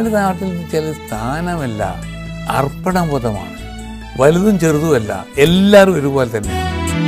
നമ്മുടെ നാട്ടിൽ ചില സ്ഥാനമല്ല അർപ്പണബോധമാണ് വലുതും ചെറുതുമല്ല എല്ലാവരും ഒരുപോലെ തന്നെയാണ്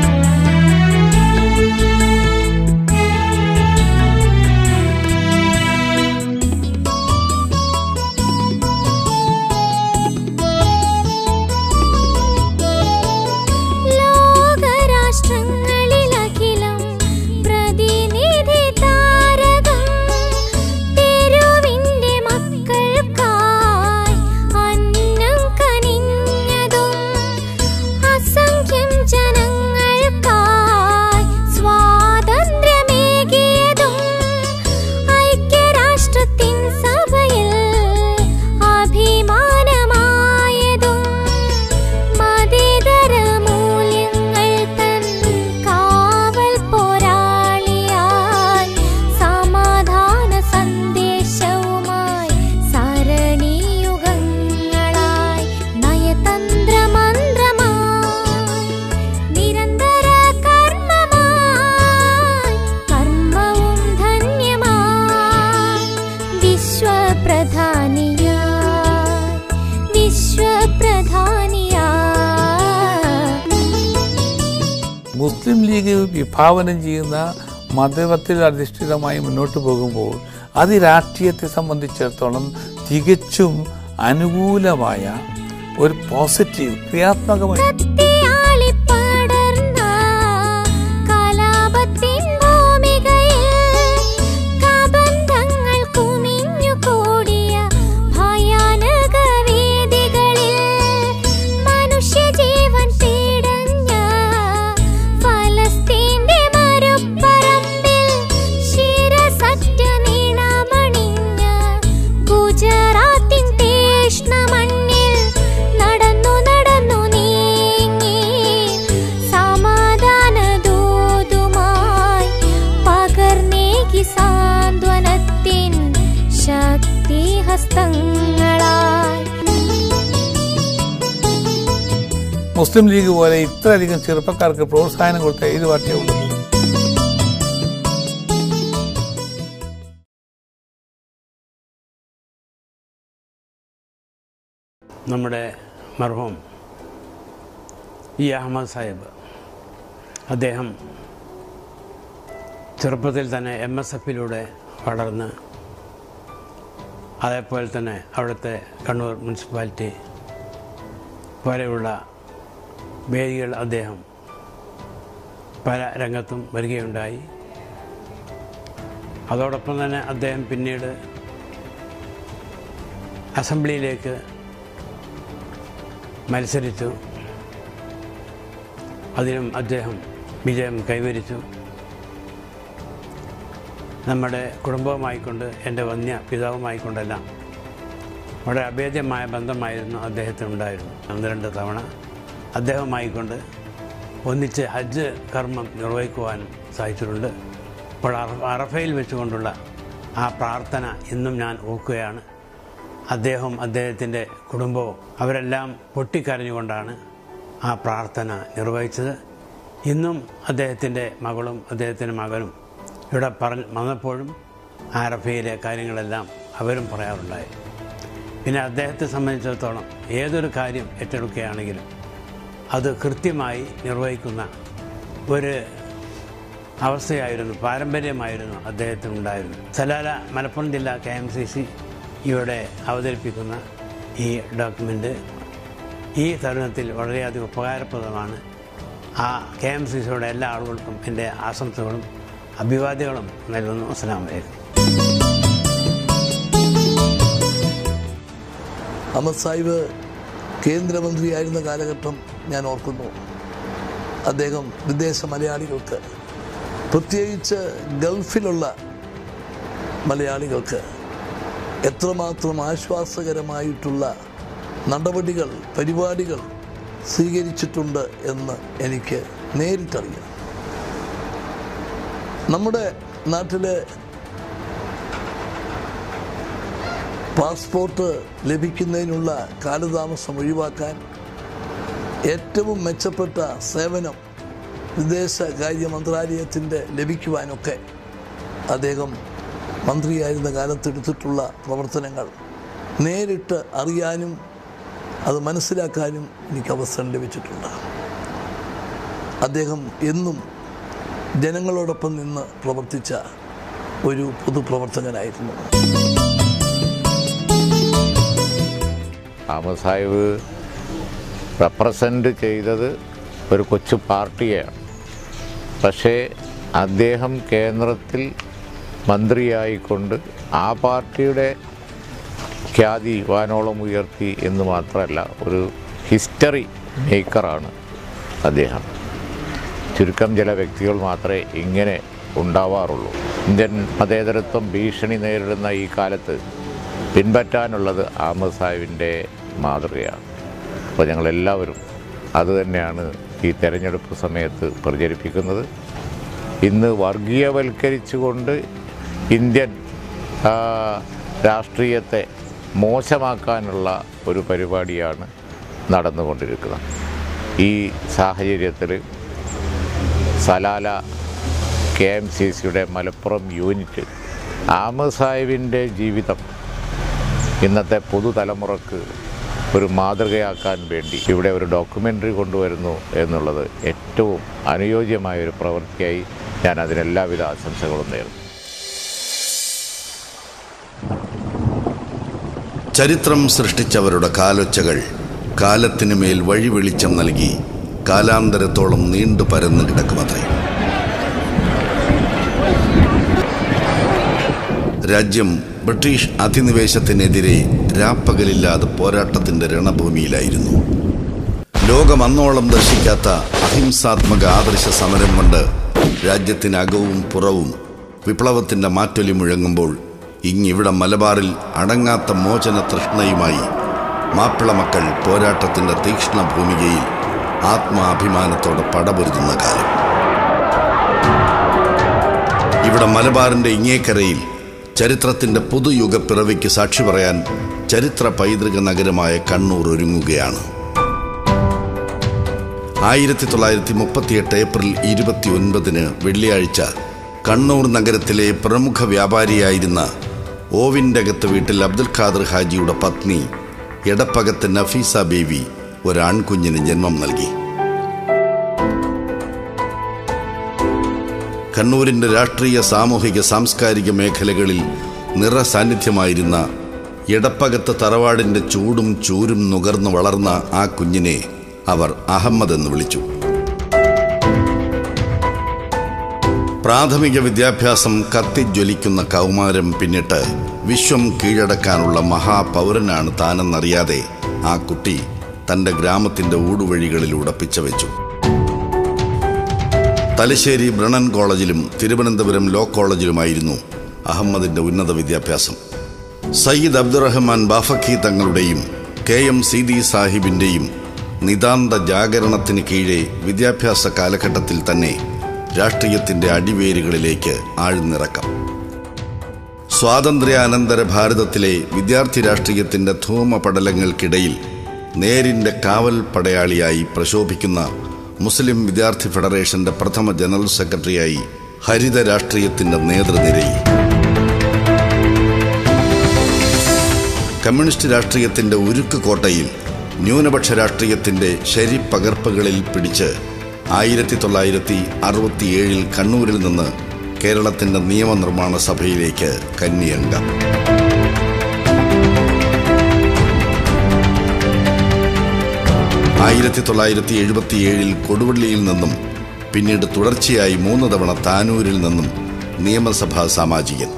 ലോകരാഷ്ട്രങ്ങളിലഖിലം പ്രതിനിധി താരകം തെരുവിന്റെ മക്കൾക്കായി അന്നം കനിഞ്ഞതും അസംഖ്യം ജനങ്ങൾക്കായി സ്വാതന്ത്ര്യമേകിയതും ഐക്യരാഷ്ട്രത്തിൻ സഭയിൽ അഭിമാനമായതും മതേതര മൂല്യങ്ങൾ തൻ കാവൽ പോരാളിയായി സമാധാന സന്ദേശവുമായി സരണിയുഗങ്ങളായി നയതന്ത്രമന്ത്രമായി നിരന്തര കർമ്മമായി കർമ്മവും ധന്യമായി വിശ്വപ്രധാനിയായി വിശ്വപ്രധാനിയായി മുസ്ലിം ലീഗ് വിഭാവനം ചെയ്യുന്ന മതത്തിൽ അധിഷ്ഠിതമായി മുന്നോട്ട് പോകുമ്പോൾ അത് ഈ രാഷ്ട്രീയത്തെ സംബന്ധിച്ചിടത്തോളം തികച്ചും അനുകൂലമായ ഒരു പോസിറ്റീവ് ക്രിയാത്മകമായ കത്തിയാളിപ്പടർന്ന കലാപത്തിൻ ഭൂമികയിൽ കബന്ധങ്ങൾ കുമിഞ്ഞുകൂടിയ ഭയാനക വേദികളിൽ മനുഷ്യജീവൻ പീഡഞ്ഞ ഫലസ്തീന്റെ മരുപ്പറമ്പിൽ ശിരസറ്റ നീണമണിഞ്ഞ ഗുജറാത്തിൻ തീഷ്ണമണ്ണിൽ നടന്നു നടന്നു നീങ്ങി സമാധാന ദൂതുമായി പകർന്നേകി സാന്ത്വനത്തിൻ ശക്തി ഹസ്തങ്ങളായി മുസ്ലിം ലീഗ് പോലെ ഇത്രയധികം ചെറുപ്പക്കാർക്ക് പ്രോത്സാഹനം കൊടുത്ത ഏത് പാർട്ടിയുള്ളൂ നമ്മുടെ മർഹൂം ഇ അഹമ്മദ് സാഹിബ് അദ്ദേഹം ചെറുപ്പത്തിൽ തന്നെ എം എസ് എഫിലൂടെ വളർന്ന് അതേപോലെ തന്നെ അവിടുത്തെ കണ്ണൂർ മുനിസിപ്പാലിറ്റി പോലെയുള്ള വേദികൾ അദ്ദേഹം പല രംഗത്തും വരികയുണ്ടായി അതോടൊപ്പം തന്നെ അദ്ദേഹം പിന്നീട് അസംബ്ലിയിലേക്ക് മത്സരിച്ചു അതിനും അദ്ദേഹം വിജയം കൈവരിച്ചു നമ്മുടെ കുടുംബവുമായിക്കൊണ്ട് എൻ്റെ വന്യ പിതാവുമായിക്കൊണ്ടെല്ലാം വളരെ അഭേദ്യമായ ബന്ധമായിരുന്നു അദ്ദേഹത്തിനുണ്ടായിരുന്നു ഒന്ന് രണ്ട് തവണ അദ്ദേഹവുമായിക്കൊണ്ട് ഒന്നിച്ച് ഹജ്ജ് കർമ്മം നിർവഹിക്കുവാനും സാധിച്ചിട്ടുണ്ട് ഇപ്പോൾ അറ- അറഫയിൽ വെച്ചുകൊണ്ടുള്ള ആ പ്രാർത്ഥന ഇന്നും ഞാൻ ഓർക്കുകയാണ് അദ്ദേഹവും അദ്ദേഹത്തിൻ്റെ കുടുംബവും അവരെല്ലാം പൊട്ടിക്കരഞ്ഞുകൊണ്ടാണ് ആ പ്രാർത്ഥന നിർവഹിച്ചത് ഇന്നും അദ്ദേഹത്തിൻ്റെ മകളും അദ്ദേഹത്തിൻ്റെ മകനും ഇവിടെ പറഞ്ഞ് വന്നപ്പോഴും ആരഫയിലെ കാര്യങ്ങളെല്ലാം അവരും പറയാറുണ്ടായി പിന്നെ അദ്ദേഹത്തെ സംബന്ധിച്ചിടത്തോളം ഏതൊരു കാര്യം ഏറ്റെടുക്കുകയാണെങ്കിലും അത് കൃത്യമായി നിർവഹിക്കുന്ന ഒരു അവസ്ഥയായിരുന്നു പാരമ്പര്യമായിരുന്നു അദ്ദേഹത്തിനുണ്ടായിരുന്നു സലാല മലപ്പുറം ജില്ലാ കെ എം സി സി ഇവിടെ അവതരിപ്പിക്കുന്ന ഈ ഡോക്യുമെൻ്റ് ഈ തരുണത്തിൽ വളരെയധികം ഉപകാരപ്രദമാണ് ആ കെ എം സി സിയുടെ എല്ലാ ആളുകൾക്കും എൻ്റെ ആശംസകളും അഭിവാദ്യങ്ങളും നൽകുന്നു അസ്സാം വലൈക്കും അഹമ്മദ് സാഹിബ് കേന്ദ്രമന്ത്രിയായിരുന്ന കാലഘട്ടം ഞാൻ ഓർക്കുന്നു അദ്ദേഹം വിദേശ മലയാളികൾക്ക് പ്രത്യേകിച്ച് ഗൾഫിലുള്ള മലയാളികൾക്ക് എത്രമാത്രം ആശ്വാസകരമായിട്ടുള്ള നടപടികൾ പരിപാടികൾ സ്വീകരിച്ചിട്ടുണ്ട് എന്ന് എനിക്ക് നേരിട്ടറിയാം നമ്മുടെ നാട്ടിലെ പാസ്പോർട്ട് ലഭിക്കുന്നതിനുള്ള കാലതാമസം ഒഴിവാക്കാൻ ഏറ്റവും മെച്ചപ്പെട്ട സേവനം വിദേശകാര്യ മന്ത്രാലയത്തിൻ്റെ ലഭിക്കുവാനൊക്കെ അദ്ദേഹം മന്ത്രിയായിരുന്ന കാലത്തെടുത്തിട്ടുള്ള പ്രവർത്തനങ്ങൾ നേരിട്ട് അറിയാനും അത് മനസ്സിലാക്കാനും എനിക്ക് അവസരം ലഭിച്ചിട്ടുണ്ട് അദ്ദേഹം എന്നും ജനങ്ങളോടൊപ്പം നിന്ന് പ്രവർത്തിച്ച ഒരു പൊതുപ്രവർത്തകനായിരുന്നു അഹമ്മദ് സാഹിബ് റെപ്രസെൻ്റ് ചെയ്തത് ഒരു കൊച്ചു പാർട്ടിയെയാണ് പക്ഷേ അദ്ദേഹം കേന്ദ്രത്തിൽ മന്ത്രിയായിക്കൊണ്ട് ആ പാർട്ടിയുടെ ഖ്യാതി വാനോളം ഉയർത്തി എന്ന് മാത്രമല്ല ഒരു ഹിസ്റ്ററി മേക്കറാണ് അദ്ദേഹം ചുരുക്കം ചില വ്യക്തികൾ മാത്രമേ ഇങ്ങനെ ഉണ്ടാവാറുള്ളൂ ഇന്ത്യൻ മതേതരത്വം ഭീഷണി നേരിടുന്ന ഈ കാലത്ത് പിൻപറ്റാനുള്ളത് അഹമ്മദ് സാഹിബിൻ്റെ മാതൃകയാണ് അപ്പോൾ ഞങ്ങളെല്ലാവരും അതുതന്നെയാണ് ഈ തെരഞ്ഞെടുപ്പ് സമയത്ത് പ്രചരിപ്പിക്കുന്നത് ഇന്ന് വർഗീയവൽക്കരിച്ചുകൊണ്ട് ഇന്ത്യൻ ആ, രാഷ്ട്രീയത്തെ മോശമാക്കാനുള്ള ഒരു പരിപാടിയാണ് നടന്നുകൊണ്ടിരിക്കുന്നത് ഈ സാഹചര്യത്തിൽ സലാല കെ എം സി സിയുടെ മലപ്പുറം യൂണിറ്റ് അഹമ്മദ് സാഹിബിൻ്റെ ജീവിതം ഇന്നത്തെ പുതുതലമുറക്ക് ഒരു മാതൃകയാക്കാൻ വേണ്ടി ഇവിടെ ഒരു ഡോക്യുമെൻ്ററി കൊണ്ടുവരുന്നു എന്നുള്ളത് ഏറ്റവും അനുയോജ്യമായ ഒരു പ്രവൃത്തിയായി ഞാൻ അതിനെല്ലാവിധ ആശംസകളും നേരുന്നു ചരിത്രം സൃഷ്ടിച്ചവരുടെ കാലൊച്ചകൾ കാലത്തിനു മേൽ വഴി വെളിച്ചം നൽകി കാലാന്തരത്തോളം നീണ്ടു പരന്നു കിടക്കുമത്രേ രാജ്യം ബ്രിട്ടീഷ് അധിനിവേശത്തിനെതിരെ രാപ്പകലില്ലാതെ പോരാട്ടത്തിന്റെ രണഭൂമിയിലായിരുന്നു ലോകം അന്നോളം ദർശിക്കാത്ത അഹിംസാത്മക ആദർശ സമരം കൊണ്ട് രാജ്യത്തിനകവും പുറവും വിപ്ലവത്തിന്റെ മാറ്റൊലി മുഴങ്ങുമ്പോൾ ഇങ്ങിവിടെ മലബാറിൽ അടങ്ങാത്ത മോചന തൃഷ്ണയുമായി മാപ്പിള മക്കൾ പോരാട്ടത്തിന്റെ തീക്ഷ്ണ ഭൂമികയിൽ ആത്മാഭിമാനത്തോടെ പടപൊരുതുന്ന കാലം ഇവിടെ മലബാറിന്റെ ഇങ്ങേക്കരയിൽ ചരിത്രത്തിന്റെ പുതുയുഗ പിറവിക്ക് സാക്ഷി പറയാൻ ചരിത്ര പൈതൃക നഗരമായ കണ്ണൂർ ഒരുങ്ങുകയാണ് ആയിരത്തി തൊള്ളായിരത്തി മുപ്പത്തിയെട്ട് ഏപ്രിൽ ഇരുപത്തി ഒൻപതിന് വെള്ളിയാഴ്ച കണ്ണൂർ നഗരത്തിലെ പ്രമുഖ വ്യാപാരിയായിരുന്ന ഓവിൻ്റെ അകത്ത് വീട്ടിൽ അബ്ദുൽ ഖാദർ ഹാജിയുടെ പത്നി എടപ്പകത്ത് നഫീസ ബേബി ഒരാൺകുഞ്ഞിന് ജന്മം നൽകി കണ്ണൂരിൻ്റെ രാഷ്ട്രീയ സാമൂഹിക സാംസ്കാരിക മേഖലകളിൽ നിറസാന്നിധ്യമായിരുന്ന എടപ്പകത്ത് തറവാടിൻ്റെ ചൂടും ചൂരും നുകർന്നു വളർന്ന ആ കുഞ്ഞിനെ അവർ അഹമ്മദ് എന്ന് വിളിച്ചു പ്രാഥമിക വിദ്യാഭ്യാസം കത്തിജ്വലിക്കുന്ന കൗമാരം പിന്നിട്ട് വിശ്വം കീഴടക്കാനുള്ള മഹാപൗരനാണ് താനെന്നറിയാതെ ആ കുട്ടി തൻ്റെ ഗ്രാമത്തിൻ്റെ ഊടുവഴികളിലൂടെ പിച്ചവെച്ചു തലശ്ശേരി ബ്രണൻ കോളേജിലും തിരുവനന്തപുരം ലോ കോളേജിലുമായിരുന്നു അഹമ്മദിന്റെ ഉന്നത വിദ്യാഭ്യാസം സയ്യിദ് അബ്ദുറഹ്മാൻ ബാഫക്കി തങ്ങളുടെയും കെ എം സീതി സാഹിബിന്റെയും നിതാന്ത ജാഗരണത്തിന് കീഴെ വിദ്യാഭ്യാസ കാലഘട്ടത്തിൽ തന്നെ രാഷ്ട്രീയത്തിന്റെ അടിവേരുകളിലേക്ക് ആഴ്ന്നിറക്കം സ്വാതന്ത്ര്യാനന്തര ഭാരതത്തിലെ വിദ്യാർത്ഥി രാഷ്ട്രീയത്തിന്റെ ധൂമപടലങ്ങൾക്കിടയിൽ നേരിന്റെ കാവൽ പടയാളിയായി പ്രശോഭിക്കുന്ന മുസ്ലിം വിദ്യാർത്ഥി ഫെഡറേഷന്റെ പ്രഥമ ജനറൽ സെക്രട്ടറിയായി ഹരിത രാഷ്ട്രീയത്തിന്റെ നേതൃനിരയിൽ കമ്മ്യൂണിസ്റ്റ് രാഷ്ട്രീയത്തിന്റെ ഉരുക്ക് കോട്ടയിൽ ന്യൂനപക്ഷ രാഷ്ട്രീയത്തിന്റെ ശരിപ്പകർപ്പുകളിൽ പിടിച്ച് ആയിരത്തി തൊള്ളായിരത്തി അറുപത്തിയേഴിൽ കണ്ണൂരിൽ നിന്ന് കേരളത്തിന്റെ നിയമനിർമ്മാണ സഭയിലേക്ക് കന്നിയംഗം ആയിരത്തി തൊള്ളായിരത്തി എഴുപത്തിയേഴിൽ കൊടുവള്ളിയിൽ നിന്നും പിന്നീട് തുടർച്ചയായി മൂന്ന് തവണ താനൂരിൽ നിന്നും നിയമസഭാ സാമാജികൻ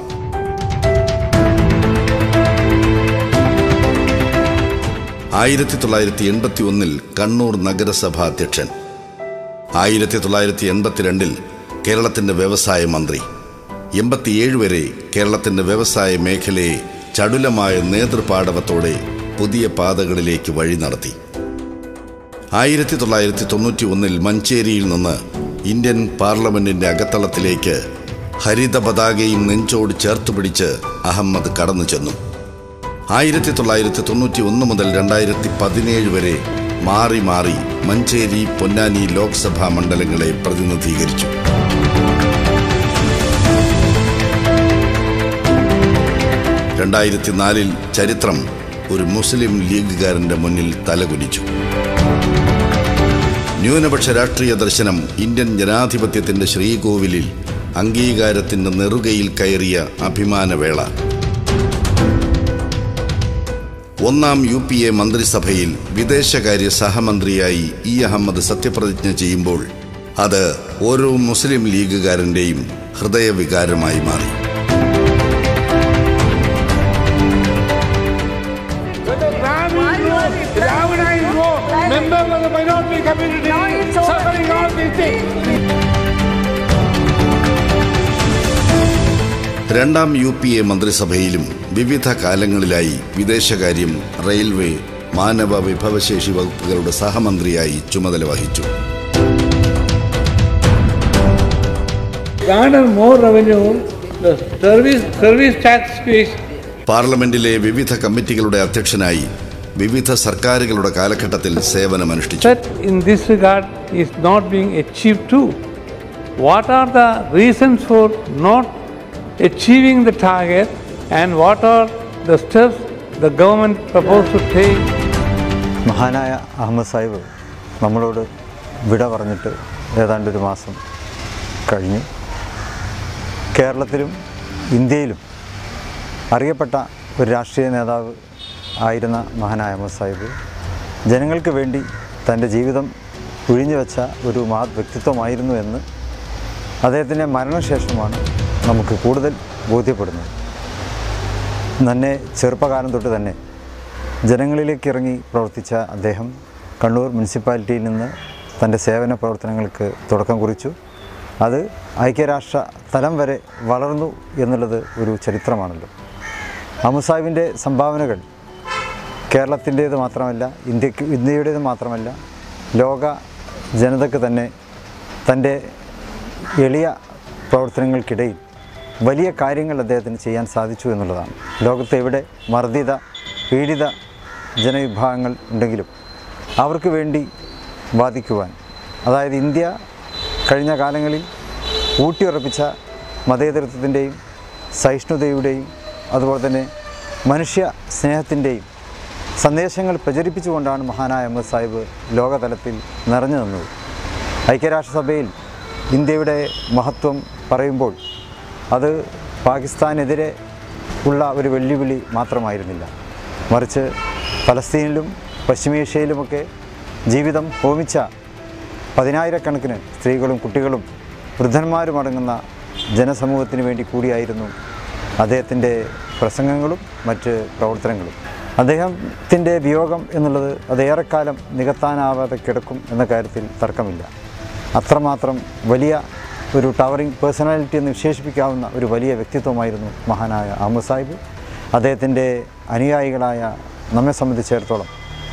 ആയിരത്തി തൊള്ളായിരത്തി എൺപത്തി ഒന്നിൽ കണ്ണൂർ നഗരസഭാ അധ്യക്ഷൻ ആയിരത്തി തൊള്ളായിരത്തി എൺപത്തിരണ്ടിൽ കേരളത്തിന്റെ വ്യവസായ മന്ത്രി എൺപത്തിയേഴ് വരെ കേരളത്തിന്റെ വ്യവസായ മേഖലയെ ചടുലമായ നേതൃപാടവത്തോടെ പുതിയ പാതകളിലേക്ക് വഴി നടത്തി ആയിരത്തി തൊള്ളായിരത്തി തൊണ്ണൂറ്റി ഒന്നിൽ മഞ്ചേരിയിൽ നിന്ന് ഇന്ത്യൻ പാർലമെന്റിന്റെ അകത്തളത്തിലേക്ക് ഹരിത പതാകയും നെഞ്ചോട് ചേർത്ത് പിടിച്ച് അഹമ്മദ് കടന്നു ചെന്നു ആയിരത്തി തൊള്ളായിരത്തി തൊണ്ണൂറ്റി ഒന്ന് മുതൽ രണ്ടായിരത്തി പതിനേഴ് വരെ മാറി മാറി മഞ്ചേരി പൊന്നാനി ലോക്സഭാ മണ്ഡലങ്ങളെ പ്രതിനിധീകരിച്ചു രണ്ടായിരത്തി നാലിൽ ചരിത്രം ഒരു മുസ്ലിം ലീഗുകാരന്റെ മുന്നിൽ തലകുനിച്ചു ന്യൂനപക്ഷ രാഷ്ട്രീയ ദർശനം ഇന്ത്യൻ ജനാധിപത്യത്തിന്റെ ശ്രീകോവിലിൽ അംഗീകാരത്തിന്റെ നെറുകയിൽ കയറിയ അഭിമാനവേള ഒന്നാം യു പി എ മന്ത്രിസഭയിൽ വിദേശകാര്യ സഹമന്ത്രിയായി ഇ അഹമ്മദ് സത്യപ്രതിജ്ഞ ചെയ്യുമ്പോൾ അത് ഓരോ മുസ്ലിം ലീഗുകാരന്റെയും ഹൃദയവികാരമായി മാറി Ravana is wrong. Members of the minority community suffering all these things. രണ്ടാം യു പി എ മന്ത്രിസഭയിലും വിവിധ കാലങ്ങളിലായി വിദേശകാര്യം റെയിൽവേ മാനവ വിഭവശേഷി വകുപ്പുകളുടെ സഹമന്ത്രിയായി ചുമതല വഹിച്ചു Garner more revenue, the service, service tax fees പാർലമെന്റിലെ വിവിധ കമ്മിറ്റികളുടെ അധ്യക്ഷനായി വിവിധ സർക്കാരുകളുടെ കാലഘട്ടത്തിൽ സേവനമനുഷ്ഠിച്ചു that in this regard is not being achieved too. What are the reasons for not achieving the target and what are the steps the government proposed to take മഹാനായ അഹമ്മദ് സാഹിബ് നമ്മളോട് വിട പറഞ്ഞിട്ട് ഏതാണ്ട് ഒരു മാസം കഴിഞ്ഞു കേരളത്തിലും ഇന്ത്യയിലും അറിയപ്പെട്ട ഒരു രാഷ്ട്രീയ നേതാവ് ആയിരുന്ന മഹാനായ അഹമ്മദ് സാഹിബ് ജനങ്ങൾക്ക് വേണ്ടി തൻ്റെ ജീവിതം ഒഴിഞ്ഞു വെച്ച ഒരു മഹത് വ്യക്തിത്വമായിരുന്നു എന്ന് അദ്ദേഹത്തിൻ്റെ മരണശേഷമാണ് നമുക്ക് കൂടുതൽ ബോധ്യപ്പെടുന്നത് തന്നെ ചെറുപ്പകാലം തൊട്ട് തന്നെ ജനങ്ങളിലേക്ക് ഇറങ്ങി പ്രവർത്തിച്ച അദ്ദേഹം കണ്ണൂർ മുനിസിപ്പാലിറ്റിയിൽ നിന്ന് തൻ്റെ സേവന പ്രവർത്തനങ്ങൾക്ക് തുടക്കം കുറിച്ചു അത് ഐക്യരാഷ്ട്ര തലം വരെ വളർന്നു എന്നുള്ളത് ഒരു ചരിത്രമാണല്ലോ അമുസാഹിബിൻ്റെ സംഭാവനകൾ കേരളത്തിൻ്റേത് മാത്രമല്ല ഇന്ത്യക്ക് ഇന്ത്യയുടേത് മാത്രമല്ല ലോക ജനതയ്ക്ക് തന്നെ തൻ്റെ എളിയ പ്രവർത്തനങ്ങൾക്കിടയിൽ വലിയ കാര്യങ്ങൾ അദ്ദേഹത്തിന് ചെയ്യാൻ സാധിച്ചു എന്നുള്ളതാണ് ലോകത്ത് എവിടെ മർദ്ദിത പീഡിത ജനവിഭാഗങ്ങൾ ഉണ്ടെങ്കിലും അവർക്ക് വേണ്ടി വാദിക്കുവാൻ അതായത് ഇന്ത്യ കഴിഞ്ഞ കാലങ്ങളിൽ ഊട്ടിയുറപ്പിച്ച മതേതരത്വത്തിൻ്റെയും സഹിഷ്ണുതയുടെയും അതുപോലെ തന്നെ മനുഷ്യ സ്നേഹത്തിൻ്റെയും സന്ദേശങ്ങൾ പ്രചരിപ്പിച്ചുകൊണ്ടാണ് മഹാനായ അഹമ്മദ് സാഹിബ് ലോകതലത്തിൽ നിറഞ്ഞു നിന്നത് ഐക്യരാഷ്ട്രസഭയിൽ ഇന്ത്യയുടെ മഹത്വം പറയുമ്പോൾ അത് പാകിസ്ഥാനെതിരെ ഉള്ള ഒരു വെല്ലുവിളി മാത്രമായിരുന്നില്ല മറിച്ച് ഫലസ്തീനിലും പശ്ചിമേഷ്യയിലുമൊക്കെ ജീവിതം ഹോമിച്ച പതിനായിരക്കണക്കിന് സ്ത്രീകളും കുട്ടികളും വൃദ്ധന്മാരും അടങ്ങുന്ന ജനസമൂഹത്തിന് വേണ്ടി കൂടിയായിരുന്നു അദ്ദേഹത്തിൻ്റെ പ്രസംഗങ്ങളും മറ്റ് പ്രവർത്തനങ്ങളും അദ്ദേഹത്തിൻ്റെ വിയോഗം എന്നുള്ളത് അത് ഏറെക്കാലം നികത്താനാവാതെ കിടക്കും എന്ന കാര്യത്തിൽ തർക്കമില്ല അത്രമാത്രം വലിയ ഒരു ടവറിംഗ് പേഴ്സണാലിറ്റി എന്ന് വിശേഷിപ്പിക്കാവുന്ന ഒരു വലിയ വ്യക്തിത്വമായിരുന്നു മഹാനായ അഹമ്മദ് സാഹിബ് അദ്ദേഹത്തിൻ്റെ അനുയായികളായ നമ്മെ സംബന്ധിച്ചിടത്തോളം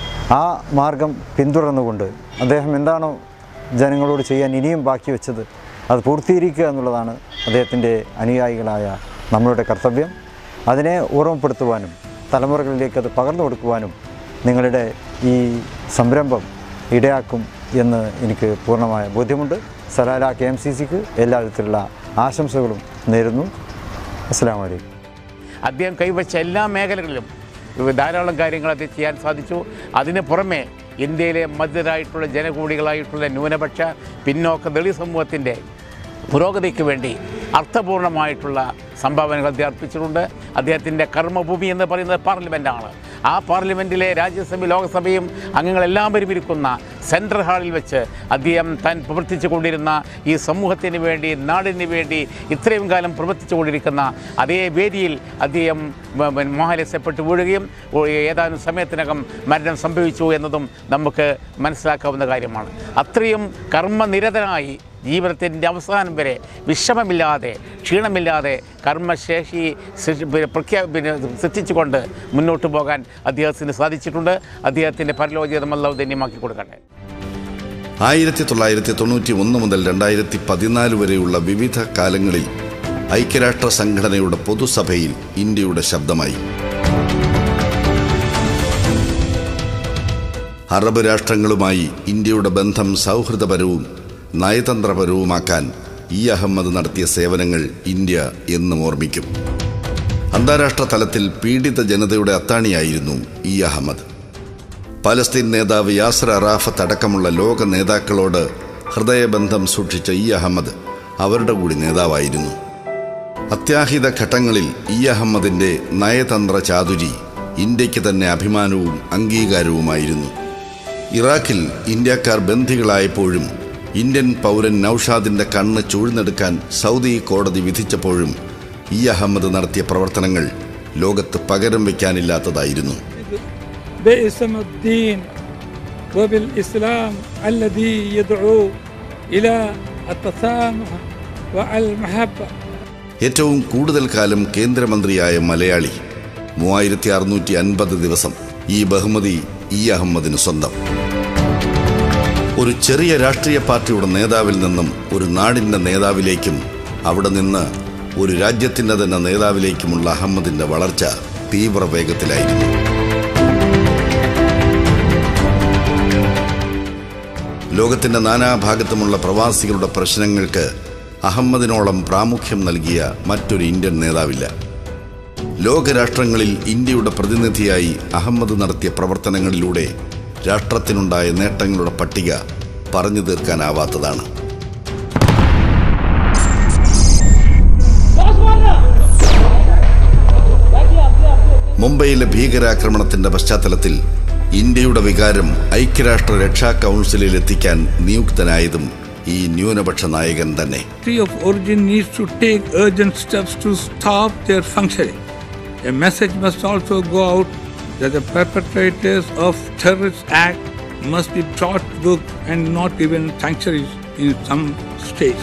ആ മാർഗം പിന്തുടർന്നുകൊണ്ട് അദ്ദേഹം എന്താണോ ജനങ്ങളോട് ചെയ്യാൻ ഇനിയും ബാക്കി വെച്ചത് അത് പൂർത്തീകരിക്കുക എന്നുള്ളതാണ് അദ്ദേഹത്തിൻ്റെ അനുയായികളായ നമ്മളുടെ കർത്തവ്യം അതിനെ ഓർമ്മപ്പെടുത്തുവാനും തലമുറകളിലേക്ക് അത് പകർന്നു കൊടുക്കുവാനും നിങ്ങളുടെ ഈ സംരംഭം ഇടയാക്കും എന്ന് എനിക്ക് പൂർണ്ണമായ ബോധ്യമുണ്ട് സലാല കെ എം സി സിക്ക് എല്ലാ വിധത്തിലുള്ള ആശംസകളും നേരുന്നു അസ്സാം വലൈക്കും അദ്ദേഹം കൈവച്ച എല്ലാ മേഖലകളിലും ധാരാളം കാര്യങ്ങൾ അത് ചെയ്യാൻ സാധിച്ചു അതിന് പുറമെ ഇന്ത്യയിലെ മധ്യരായിട്ടുള്ള ജനകൂടികളായിട്ടുള്ള ന്യൂനപക്ഷ പിന്നോക്ക ദളിത് സമൂഹത്തിൻ്റെ പുരോഗതിക്ക് വേണ്ടി അർത്ഥപൂർണമായിട്ടുള്ള സംഭാവനകൾ അദ്ദേഹം അർപ്പിച്ചിട്ടുണ്ട് അദ്ദേഹത്തിൻ്റെ കർമ്മഭൂമി എന്ന് പറയുന്നത് പാർലമെൻറ്റാണ് ആ പാർലമെൻറ്റിലെ രാജ്യസഭയും ലോകസഭയും അംഗങ്ങളെല്ലാവരും ഇരിക്കുന്ന സെൻട്രൽ ഹാളിൽ വെച്ച് അദ്ദേഹം താൻ പ്രവർത്തിച്ചു കൊണ്ടിരുന്ന ഈ സമൂഹത്തിന് വേണ്ടി നാടിന് വേണ്ടി ഇത്രയും കാലം പ്രവർത്തിച്ചു കൊണ്ടിരിക്കുന്ന അതേ വേദിയിൽ അദ്ദേഹം മ- മ- മോഹാലസ്യപ്പെട്ട് വീഴുകയും ഓ- ഏതാനും സമയത്തിനകം മരണം സംഭവിച്ചു എന്നതും നമുക്ക് മനസ്സിലാക്കാവുന്ന കാര്യമാണ് അത്രയും കർമ്മനിരതനായി ജീവിതത്തിൻ്റെ അവസാനം വരെ വിഷമമില്ലാതെ ക്ഷീണമില്ലാതെ കർമ്മശേഷി സൃഷ്ടി- പിന്നെ പ്രഖ്യാ പിന്നെ സൃഷ്ടിച്ചുകൊണ്ട് മുന്നോട്ട് പോകാൻ അദ്ദേഹത്തിന് സാധിച്ചിട്ടുണ്ട് അദ്ദേഹത്തിൻ്റെ പരലോചിതം അല്ലാതെ ധന്യമാക്കി കൊടുക്കട്ടെ ആയിരത്തി തൊള്ളായിരത്തി തൊണ്ണൂറ്റി ഒന്ന് മുതൽ രണ്ടായിരത്തി പതിനാല് വരെയുള്ള വിവിധ കാലങ്ങളിൽ ഐക്യരാഷ്ട്ര സംഘടനയുടെ പൊതുസഭയിൽ ഇന്ത്യയുടെ ശബ്ദമായി അറബ് രാഷ്ട്രങ്ങളുമായി ഇന്ത്യയുടെ ബന്ധം സൗഹൃദപരവും നയതന്ത്രപരവുമാക്കാൻ ഇ അഹമ്മദ് നടത്തിയ സേവനങ്ങൾ ഇന്ത്യ എന്നും ഓർമ്മിക്കും അന്താരാഷ്ട്ര തലത്തിൽ പീഡിത ജനതയുടെ അത്താണിയായിരുന്നു ഇ അഹമ്മദ് പലസ്തീൻ നേതാവ് യാസർ അറാഫത്ത് അടക്കമുള്ള ലോക നേതാക്കളോട് ഹൃദയബന്ധം സൂക്ഷിച്ച ഇ അഹമ്മദ് അവരുടെ കൂടി നേതാവായിരുന്നു അത്യാഹിത ഘട്ടങ്ങളിൽ ഇ അഹമ്മദിന്റെ നയതന്ത്ര ചാതുരി ഇന്ത്യക്ക് തന്നെ അഭിമാനവും അംഗീകാരവുമായിരുന്നു ഇറാഖിൽ ഇന്ത്യക്കാർ ബന്ധികളായപ്പോഴും ഇന്ത്യൻ പൗരൻ നൌഷാദിന്റെ കണ്ണ് ചൂഴ്ന്നെടുക്കാൻ സൗദി കോടതി വിധിച്ചപ്പോഴും ഇ അഹമ്മദ് നടത്തിയ പ്രവർത്തനങ്ങൾ ലോകത്ത് പകരം വയ്ക്കാനില്ലാത്തതായിരുന്നു باسم الدين وبالإسلام الذي يدعو إلى التسامح والمحبة ഏറ്റവും കൂടുതൽ കാലം കേന്ദ്രമന്ത്രിയായ മലയാളി മൂവായിരത്തി അറുന്നൂറ്റി അൻപത് ദിവസം ഈ ബഹുമതി ഇ അഹമ്മദിന് സ്വന്തം ഒരു ചെറിയ രാഷ്ട്രീയ പാർട്ടിയുടെ നേതാവിൽ നിന്നും ഒരു നാടിൻ്റെ നേതാവിലേക്കും അവിടെ നിന്ന് ഒരു രാജ്യത്തിൻ്റെ തന്നെ നേതാവിലേക്കുമുള്ള അഹമ്മദിൻ്റെ വളർച്ച തീവ്ര വേഗത്തിലായിരുന്നു ലോകത്തിൻ്റെ നാനാഭാഗത്തുമുള്ള പ്രവാസികളുടെ പ്രശ്നങ്ങൾക്ക് അഹമ്മദിനോളം പ്രാമുഖ്യം നൽകിയ മറ്റൊരു ഇന്ത്യൻ നേതാവില്ല ലോകരാഷ്ട്രങ്ങളിൽ ഇന്ത്യയുടെ പ്രതിനിധിയായി അഹമ്മദ് നടത്തിയ പ്രവർത്തനങ്ങളിലൂടെ രാഷ്ട്രത്തിനുണ്ടായ നേട്ടങ്ങളുടെ പട്ടിക പറഞ്ഞു തീർക്കാനാവാത്തതാണ് മുംബൈയിലെ ഭീകരാക്രമണത്തിന്റെ പശ്ചാത്തലത്തിൽ ഇന്ത്യയുടെ വികാരം ഐക്യരാഷ്ട്ര രക്ഷാ കൗൺസിലിൽ എത്തിക്കാൻ നിയുക്തനായതും ഈ ന്യൂനപക്ഷ നായകൻ തന്നെ Country of origin needs to take urgent steps to stop their functioning. A message must also go out that the perpetrators of terrorist act must be brought to book and not given sanctuaries in some states.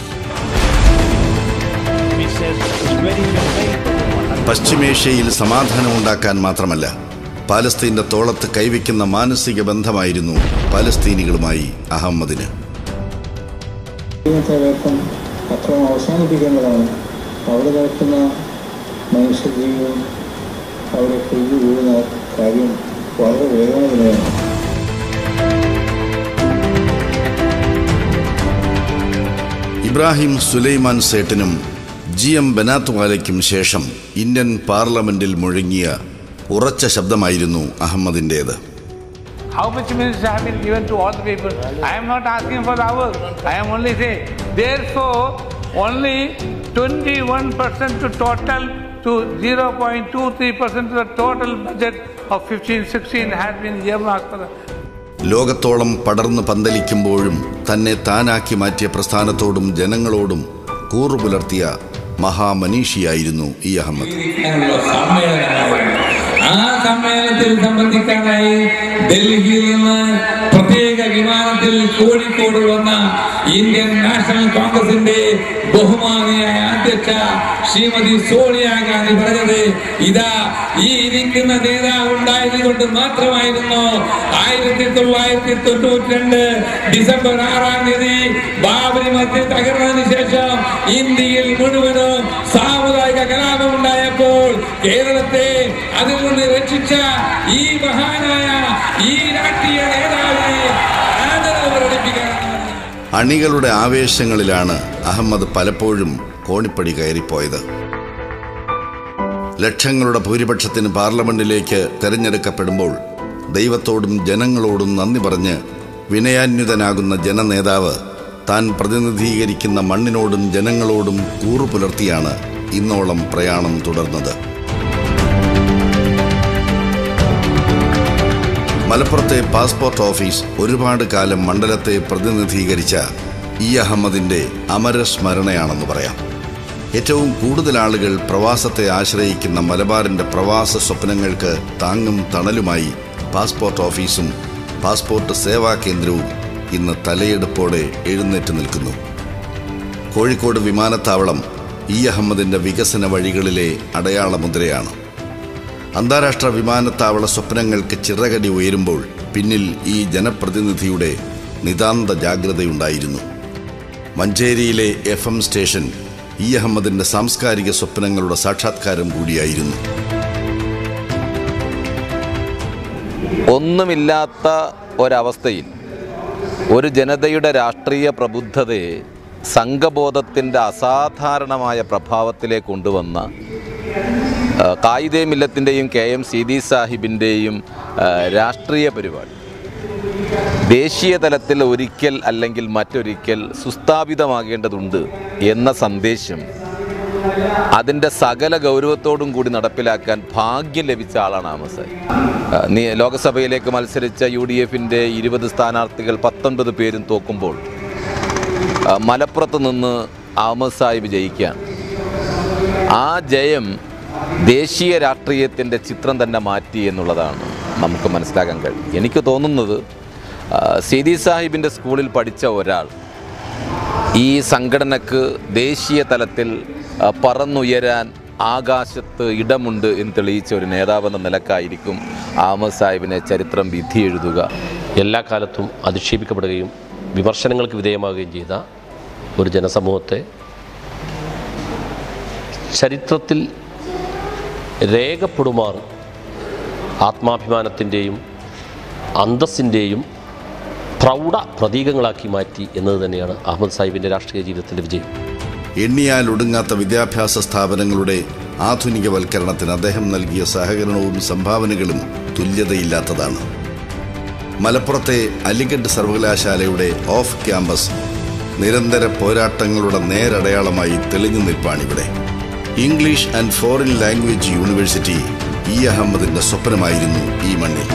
പശ്ചിമേഷ്യയിൽ സമാധാനമുണ്ടാക്കാൻ മാത്രമല്ല പാലസ്തീന്റെ തോളത്ത് കൈവയ്ക്കുന്ന മാനസിക ബന്ധമായിരുന്നു പാലസ്തീനികളുമായി അഹമ്മദിന് ഇന്നത്തെ വേപ്പം അക്രമം അവസാനിപ്പിക്കേണ്ടതാണ് അവിടെ നടക്കുന്ന മനുഷ്യജീവൻ അവിടെ കൊയ്തു വീഴുന്ന കാര്യം വളരെ വേദനാജനകമാണ് ഇബ്രാഹിം സുലൈമാൻ സേട്ടിനും ജി എം ബനാത്വാലയ്ക്കും ശേഷം ഇന്ത്യൻ പാർലമെന്റിൽ മുഴങ്ങിയ ഉറച്ച ശബ്ദമായിരുന്നു അഹമ്മദിൻ്റേത് How much ministers have been given to all the people? I am not asking for ours. I am only saying. Therefore, only 21% to total to 0.23% to the total budget of 15-16 has been earmarked for the ലോകത്തോളം പടർന്നു പന്തലിക്കുമ്പോഴും തന്നെ താനാക്കി മാറ്റിയ പ്രസ്ഥാനത്തോടും ജനങ്ങളോടും കൂറുപുലർത്തിയ മഹാമനീഷിയായിരുന്നു ഈ അഹമ്മദ് ഇരിക്കാനുള്ള സമ്മേളനമായിരുന്നു ആ സമ്മേളനത്തിൽ സംബന്ധിക്കാനായി ഡൽഹിയിൽ നിന്ന് പ്രത്യേക വിമാനത്തിൽ കോഴിക്കോട് വന്ന ഇന്ത്യൻ നാഷണൽ കോൺഗ്രസിന്റെ ബഹുമാനിയായ അധ്യക്ഷ ശ്രീമതി സോണിയാഗാന്ധി പറഞ്ഞത് ഇതാ ഈ ഇരിക്കുന്ന നേതാവ് ഉണ്ടായത് കൊണ്ട് മാത്രമായിരുന്നു ആയിരത്തി തൊള്ളായിരത്തി തൊണ്ണൂറ്റി രണ്ട് ഡിസംബർ ആറാം തീയതി ബാബരി മസ്ജിദ് തകർന്നതിന് ശേഷം ഇന്ത്യയിൽ മുഴുവനും സാമുദായിക കലാപം ഉണ്ടായപ്പോൾ കേരളത്തെ അതിൽ നിന്ന് രക്ഷിച്ച ഈ മഹാനായ ഈ രാഷ്ട്രീയ നേതാവിനെ ആദരവ് പ്രകടിപ്പിക്കണം അണികളുടെ ആവേശങ്ങളിലാണ് അഹമ്മദ് പലപ്പോഴും കോണിപ്പടി കയറിപ്പോയത് ലക്ഷങ്ങളുടെ ഭൂരിപക്ഷത്തിന് പാർലമെന്റിലേക്ക് തെരഞ്ഞെടുക്കപ്പെടുമ്പോൾ ദൈവത്തോടും ജനങ്ങളോടും നന്ദി പറഞ്ഞ് വിനയാന്വിതനാകുന്ന ജനനേതാവ് താൻ പ്രതിനിധീകരിക്കുന്ന മണ്ണിനോടും ജനങ്ങളോടും കൂറു പുലർത്തിയാണ് ഇന്നോളം പ്രയാണം തുടർന്നത് മലപ്പുറത്തെ പാസ്പോർട്ട് ഓഫീസ് ഒരുപാട് കാലം മണ്ഡലത്തെ പ്രതിനിധീകരിച്ച ഇ അഹമ്മദിന്റെ അമരസ്മരണയാണെന്ന് പറയാം ഏറ്റവും കൂടുതൽ ആളുകൾ പ്രവാസത്തെ ആശ്രയിക്കുന്ന മലബാറിന്റെ പ്രവാസ സ്വപ്നങ്ങൾക്ക് താങ്ങും തണലുമായി പാസ്പോർട്ട് ഓഫീസും പാസ്പോർട്ട് സേവാ കേന്ദ്രവും ഇന്ന് തലയെടുപ്പോടെ എഴുന്നേറ്റ് നിൽക്കുന്നു കോഴിക്കോട് വിമാനത്താവളം ഇ അഹമ്മദിന്റെ വികസന വഴികളിലെ അടയാളമുദ്രയാണ് അന്താരാഷ്ട്ര വിമാനത്താവള സ്വപ്നങ്ങൾക്ക് ചിറകടി ഉയരുമ്പോൾ പിന്നിൽ ഈ ജനപ്രതിനിധിയുടെ നിതാന്ത ജാഗ്രതയുണ്ടായിരുന്നു മഞ്ചേരിയിലെ എഫ് എം സ്റ്റേഷൻ ഇ അഹമ്മദിന്റെ സാംസ്കാരിക സ്വപ്നങ്ങളുടെ സാക്ഷാത്കാരം കൂടിയായിരുന്നു ഒന്നുമില്ലാത്ത ഒരവസ്ഥയിൽ ഒരു ജനതയുടെ രാഷ്ട്രീയ പ്രബുദ്ധതയെ സംഘബോധത്തിൻ്റെ അസാധാരണമായ പ്രഭാവത്തിലേക്ക് കൊണ്ടുവന്ന ആ, കായിദേ മില്ലത്തിൻ്റെയും കെ എം സീതി സാഹിബിൻ്റെയും ആ, രാഷ്ട്രീയ പരിപാടി ദേശീയ തലത്തിൽ ഒരിക്കൽ അല്ലെങ്കിൽ മറ്റൊരിക്കൽ സുസ്ഥാപിതമാകേണ്ടതുണ്ട് എന്ന സന്ദേശം അതിൻ്റെ സകല ഗൗരവത്തോടും കൂടി നടപ്പിലാക്കാൻ ഭാഗ്യം ലഭിച്ച ആളാണ് ആമസായി ആ, നീ ലോകസഭയിലേക്ക് മത്സരിച്ച യു ഡി എഫിൻ്റെ ഇരുപത് സ്ഥാനാർത്ഥികൾ പത്തൊൻപത് പേരും തോക്കുമ്പോൾ ആ, മലപ്പുറത്ത് നിന്ന് അഹമ്മദ് സാഹിബ് ജയിക്കാൻ ആ ജയം ദേശീയ രാഷ്ട്രീയത്തിൻ്റെ ചിത്രം തന്നെ മാറ്റി എന്നുള്ളതാണ് നമുക്ക് മനസ്സിലാക്കാൻ കഴിയും എനിക്ക് തോന്നുന്നത് ആ, സീതി സാഹിബിൻ്റെ സ്കൂളിൽ പഠിച്ച ഒരാൾ ഈ സംഘടനക്ക് ദേശീയ തലത്തിൽ ആ, പറന്നുയരാൻ ആകാശത്ത് ഇടമുണ്ട് എന്ന് തെളിയിച്ച ഒരു നേതാവെന്ന നിലക്കായിരിക്കും അഹമ്മദ് സാഹിബിനെ ചരിത്രം വിധി എഴുതുക എല്ലാ കാലത്തും അധിക്ഷേപിക്കപ്പെടുകയും വിമർശനങ്ങൾക്ക് വിധേയമാവുകയും ചെയ്ത ഒരു ജനസമൂഹത്തെ ചരിത്രത്തിൽ രേഖപ്പെടുമാർ ആത്മാഭിമാനത്തിൻ്റെയും അന്തസ്സിൻ്റെയും പ്രൗഢ പ്രതീകങ്ങളാക്കി മാറ്റി എന്നത് തന്നെയാണ് അഹമ്മദ് സാഹിബിൻ്റെ രാഷ്ട്രീയ ജീവിതത്തിൻ്റെ വിജയം എണ്ണിയാൽ ഒടുങ്ങാത്ത വിദ്യാഭ്യാസ സ്ഥാപനങ്ങളുടെ ആധുനികവൽക്കരണത്തിന് അദ്ദേഹം നൽകിയ സഹകരണവും സംഭാവനകളും തുല്യതയില്ലാത്തതാണ് മലപ്പുറത്തെ അലിഗഡ് സർവകലാശാലയുടെ ഓഫ് ക്യാമ്പസ് നിരന്തര പോരാട്ടങ്ങളുടെ നേരടയാളമായി തെളിഞ്ഞു നിൽപ്പാണിവിടെ English and foreign language university E അഹമ്മദിന്റെ സ്വപ്നമായിരുന്നു ഈ മണ്ണിൽ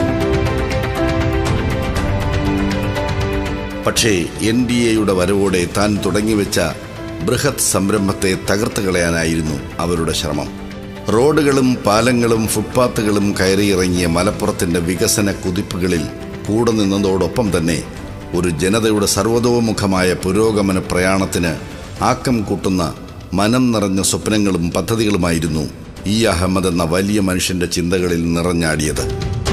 പക്ഷേ എൻ ഡി എയുടെ വരവോടെ താൻ തുടങ്ങിവെച്ച ബൃഹത് സംരംഭത്തെ തകർത്ത് കളയാനായിരുന്നു അവരുടെ ശ്രമം റോഡുകളും പാലങ്ങളും ഫുട്പാത്തുകളും കയറിയിറങ്ങിയ മലപ്പുറത്തിന്റെ വികസന കുതിപ്പുകളിൽ കൂടെ നിന്നതോടൊപ്പം തന്നെ ഒരു ജനതയുടെ സർവതോമുഖമായ പുരോഗമന പ്രയാണത്തിന് ആക്കം കൂട്ടുന്ന മനം നിറഞ്ഞ സ്വപ്നങ്ങളും പദ്ധതികളുമായിരുന്നു ഇ അഹമ്മദ് എന്ന വലിയ മനുഷ്യന്റെ ചിന്തകളിൽ നിറഞ്ഞാടിയത്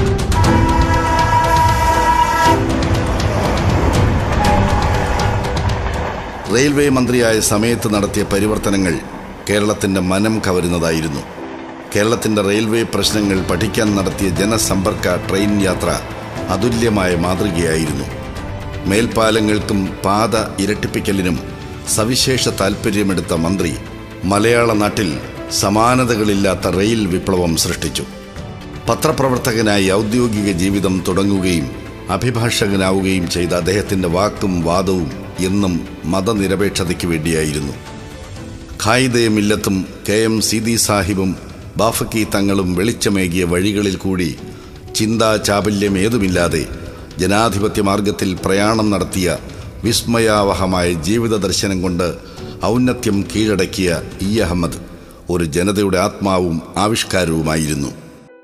റെയിൽവേ മന്ത്രിയായ സമയത്ത് നടത്തിയ പരിവർത്തനങ്ങൾ കേരളത്തിന്റെ മനം കവരുന്നതായിരുന്നു കേരളത്തിന്റെ റെയിൽവേ പ്രശ്നങ്ങൾ പഠിക്കാൻ നടത്തിയ ജനസമ്പർക്ക ട്രെയിൻ യാത്ര അതുല്യമായ മാതൃകയായിരുന്നു മേൽപ്പാലങ്ങൾക്കും പാത ഇരട്ടിപ്പിക്കലിനും സവിശേഷ താൽപ്പര്യമെടുത്ത മന്ത്രി മലയാള നാട്ടിൽ സമാനതകളില്ലാത്ത റെയിൽ വിപ്ലവം സൃഷ്ടിച്ചു പത്രപ്രവർത്തകനായി ഔദ്യോഗിക ജീവിതം തുടങ്ങുകയും അഭിഭാഷകനാവുകയും ചെയ്ത അദ്ദേഹത്തിൻ്റെ വാക്കും വാദവും എന്നും മതനിരപേക്ഷതയ്ക്ക് വേണ്ടിയായിരുന്നു ഖായിദെ മില്ലത്തും കെ എം സീതി സാഹിബും ബാഫക്കി തങ്ങളും വെളിച്ചമേകിയ വഴികളിൽ കൂടി ചിന്താ ചാബല്യം ഏതുമില്ലാതെ ജനാധിപത്യ മാർഗത്തിൽ പ്രയാണം നടത്തിയ വിസ്മയാവഹമായ ജീവിത ദർശനം കൊണ്ട് ഔന്നത്യം കീഴടക്കിയ ഇ അഹമ്മദ് ഒരു ജനതയുടെ ആത്മാവും ആവിഷ്കാരവുമായിരുന്നു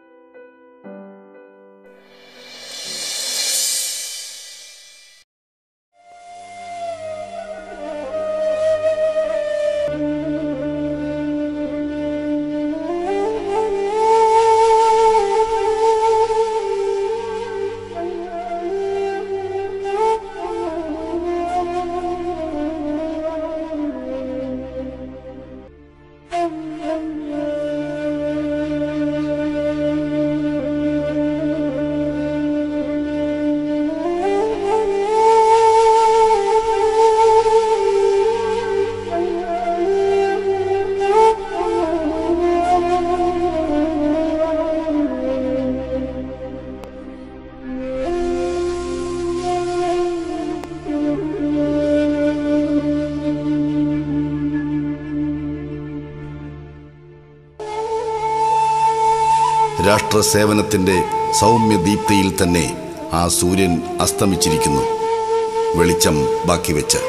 രാഷ്ട്ര സേവനത്തിന്റെ സൗമ്യദീപ്തിയിൽ തന്നെ ആ സൂര്യൻ അസ്തമിച്ചിരിക്കുന്നു വെളിച്ചം ബാക്കി വെച്ച്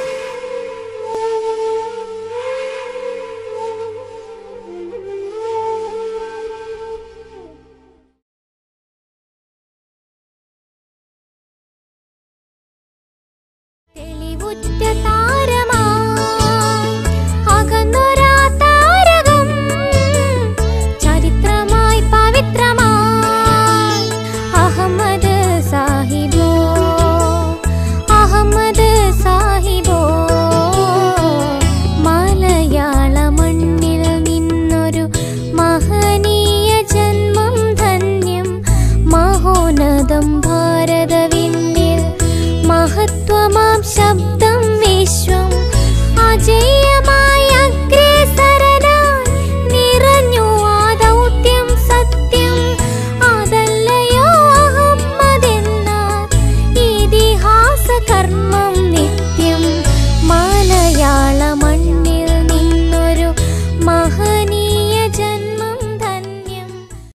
തെളിവുറ്റ താരമായി അകന്നൊരാ താരകം ചരിത്രമായി പവിത്രമായി അഹമ്മദ് സാഹിബോ അഹമ്മദ് സാഹിബോ കർമ്മ